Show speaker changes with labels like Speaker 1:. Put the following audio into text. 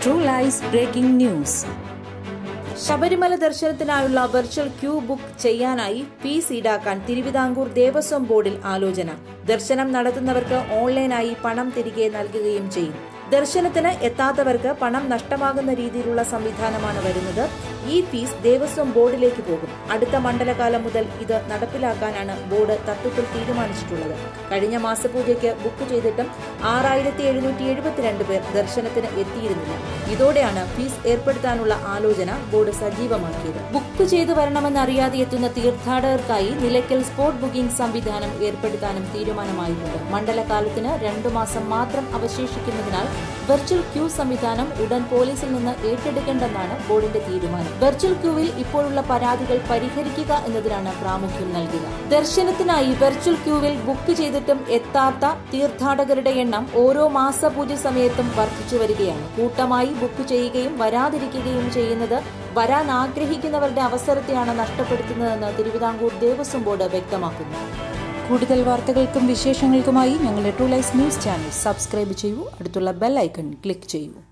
Speaker 1: true lies breaking news Sabarimala ദർശനത്തിനായുള്ള virtual queue book ചെയ്യാനായി fees ഈടാക്കാൻ തിരുവിതാംകൂർ ദേവസ്വം ബോർഡിൽ ആലോചന ദർശനം നടത്തുന്നവർക്ക് ഓൺലൈനായി പണം തിരികെ നൽകുകയും ചെയ്യും ദർശനത്തിന് എത്താത്തവർക്ക് പണം നഷ്ടമാകുന്ന രീതിയിലുള്ള സംവിധാനമാണ് വരുന്നത് ഈ ഫീസ് ദേവസ്വം ബോർഡിലേക്ക് പോകും അടുത്ത മണ്ഡലകാലം മുതൽ ഇത് നടപ്പിലാക്കാനാണ് ബോർഡ് തത്വത്തിൽ തീരുമാനിച്ചിട്ടുള്ളത് കഴിഞ്ഞ മാസപൂജയ്ക്ക് ബുക്ക് ചെയ്തിട്ടും ആറായിരത്തി എഴുന്നൂറ്റി എഴുപത്തിരണ്ട് പേർ ദർശനത്തിന് എത്തിയിരുന്നില്ല ഇതോടെയാണ് ഫീസ് ഏർപ്പെടുത്താനുള്ള ആലോചന ബോർഡ് സജീവമാക്കിയത് ബുക്ക് ചെയ്തു വരണമെന്നറിയാതെ എത്തുന്ന തീർത്ഥാടകർക്കായി നിലയ്ക്കൽ സ്പോട്ട് ബുക്കിംഗ് സംവിധാനം ഏർപ്പെടുത്താനും തീരുമാനമായിട്ടുണ്ട് മണ്ഡലകാലത്തിന് രണ്ടു മാസം മാത്രം അവശേഷിക്കുന്നതിനാൽ വെർച്വൽ ക്യൂ സംവിധാനം ഉടൻ പോലീസിൽ നിന്ന് ഏറ്റെടുക്കേണ്ടെന്നാണ് ബോർഡിന്റെ തീരുമാനം വെർച്വൽ ക്യൂവിൽ ഇപ്പോഴുള്ള പരാതികൾ പരിഹരിക്കുക എന്നതിനാണ് പ്രാമുഖ്യം നൽകുക ദർശനത്തിനായി വെർച്വൽ ക്യൂവിൽ ബുക്ക് ചെയ്തിട്ടും എത്താത്ത തീർത്ഥാടകരുടെ എണ്ണം ഓരോ മാസപൂജ സമയത്തും വർദ്ധിച്ചു വരികയാണ് കൂട്ടമായി ബുക്ക് ചെയ്യുകയും വരാതിരിക്കുകയും ചെയ്യുന്നത് വരാൻ ആഗ്രഹിക്കുന്നവരുടെ അവസരത്തെയാണ് നഷ്ടപ്പെടുത്തുന്നതെന്ന് തിരുവിതാംകൂർ ദേവസ്വം ബോർഡ് വ്യക്തമാക്കുന്നു കൂടുതൽ വാർത്തകൾക്കും വിശേഷങ്ങൾക്കുമായി ഞങ്ങളുടെ true life news channel subscribe ചെയ്യൂ അടുത്തുള്ള ബെൽ ഐക്കൺ ക്ലിക്ക് ചെയ്യൂ